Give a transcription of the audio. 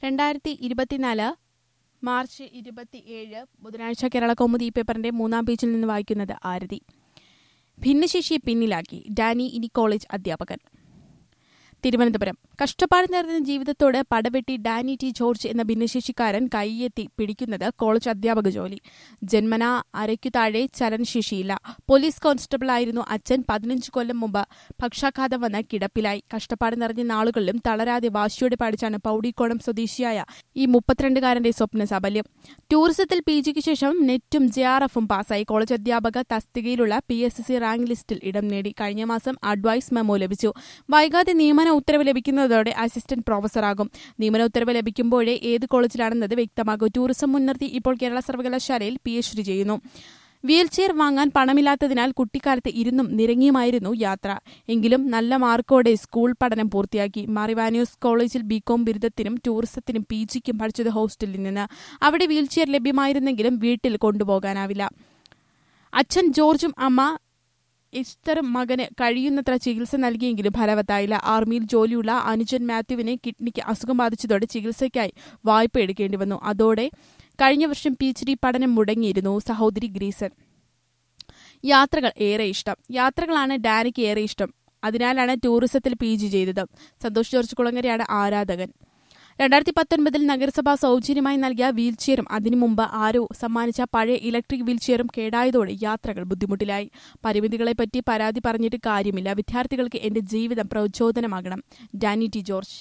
രണ്ടായിരത്തി ഇരുപത്തിനാല് മാർച്ച് ഇരുപത്തിയേഴ് ബുധനാഴ്ച കേരള കൗമുദി ഈ പേപ്പറിന്റെ മൂന്നാം പേജിൽ നിന്ന് വായിക്കുന്നത് ആരതി ഭിന്നശേഷിയെ പിന്നിലാക്കി ഡാനി ഇനി കോളേജ് അധ്യാപകൻ തിരുവനന്തപുരം കഷ്ടപ്പാട് നിറഞ്ഞ ജീവിതത്തോട് പടവെട്ടി ഡാനി ടി ജോർജ് എന്ന ഭിന്നശേഷിക്കാരൻ കൈയെത്തി പിടിക്കുന്നത് കോളേജ് അധ്യാപക ജോലി ജന്മന അരയ്ക്കു താഴെ ചലനശേഷിയില്ല പോലീസ് കോൺസ്റ്റബിൾ ആയിരുന്നു അച്ഛൻ പതിനഞ്ച് കൊല്ലം മുമ്പ് പക്ഷാഘാതം വന്ന് കിടപ്പിലായി കഷ്ടപ്പാട് നിറഞ്ഞ നാളുകളിലും തളരാതെ വാശിയോടെ പഠിച്ചാണ് പൌടിക്കോണം സ്വദേശിയായ ഈ മുപ്പത്തിരണ്ടുകാരന്റെ സ്വപ്ന സാഫല്യം ടൂറിസത്തിൽ പി ജിക്ക് ശേഷം നെറ്റും ജെ ആർ എഫും പാസ്സായി കോളേജ് അധ്യാപക തസ്തികയിലുള്ള പി എസ് സി റാങ്ക് ലിസ്റ്റിൽ ഇടം നേടി കഴിഞ്ഞ മാസം അഡ്വൈസ് മെമ്മോ ലഭിച്ചു വൈകാതെ നിയമന ഉത്തരവ് ലഭിക്കുന്നതോടെ അസിസ്റ്റന്റ് പ്രൊഫസറാകും നിയമന ഉത്തരവ് ലഭിക്കുമ്പോഴേ ഏത് കോളേജിലാണെന്നത് വ്യക്തമാകും ടൂറിസം മുൻനിർത്തി ഇപ്പോൾ കേരള സർവകലാശാലയിൽ പി എച്ച് ഡി ചെയ്യുന്നു വീൽചെയർ വാങ്ങാൻ പണമില്ലാത്തതിനാൽ കുട്ടിക്കാലത്ത് ഇരുന്നും നിരങ്ങിയുമായിരുന്നു യാത്ര എങ്കിലും നല്ല മാർക്കോടെ സ്കൂൾ പഠനം പൂർത്തിയാക്കി മാറിവാനിയോസ് കോളേജിൽ ബികോം ബിരുദത്തിനും ടൂറിസത്തിനും പി ജിക്കും പഠിച്ചത് ഹോസ്റ്റലിൽ നിന്ന് അവിടെ വീൽചെയർ ലഭ്യമായിരുന്നെങ്കിലും വീട്ടിൽ കൊണ്ടുപോകാനാവില്ല അച്ഛൻ ജോർജും അമ്മ എസ്തറും മകന് കഴിയുന്നത്ര ചികിത്സ നൽകിയെങ്കിലും ഫലവത്തായില്ല ആർമിയിൽ ജോലിയുള്ള അനുജൻ മാത്യുവിനെ കിഡ്നിക്ക് അസുഖം ബാധിച്ചതോടെ ചികിത്സയ്ക്കായി വായ്പ എടുക്കേണ്ടി വന്നു അതോടെ കഴിഞ്ഞ വർഷം പി എച്ച് ഡി പഠനം മുടങ്ങിയിരുന്നു സഹോദരി ഗ്രീസൻ യാത്രകൾ ഏറെ ഇഷ്ടം യാത്രകളാണ് ഡാനിക്ക് ഏറെ ഇഷ്ടം അതിനാലാണ് ടൂറിസത്തിൽ പി ജി ചെയ്തത് സന്തോഷ് ജോർജ് കുളങ്ങരയാണ് ആരാധകൻ രണ്ടായിരത്തി പത്തൊൻപതിൽ നഗരസഭ സൗജന്യമായി നൽകിയ വീൽചെയറും അതിനു മുമ്പ് ആരോ സമ്മാനിച്ച പഴയ ഇലക്ട്രിക് വീൽചെയറും കേടായതോടെ യാത്രകൾ ബുദ്ധിമുട്ടിലായി പരിമിതികളെപ്പറ്റി പരാതി പറഞ്ഞിട്ട് കാര്യമില്ല വിദ്യാർത്ഥികൾക്ക് എന്റെ ജീവിതം പ്രചോദനമാകണം ഡാനി ടി ജോർജ്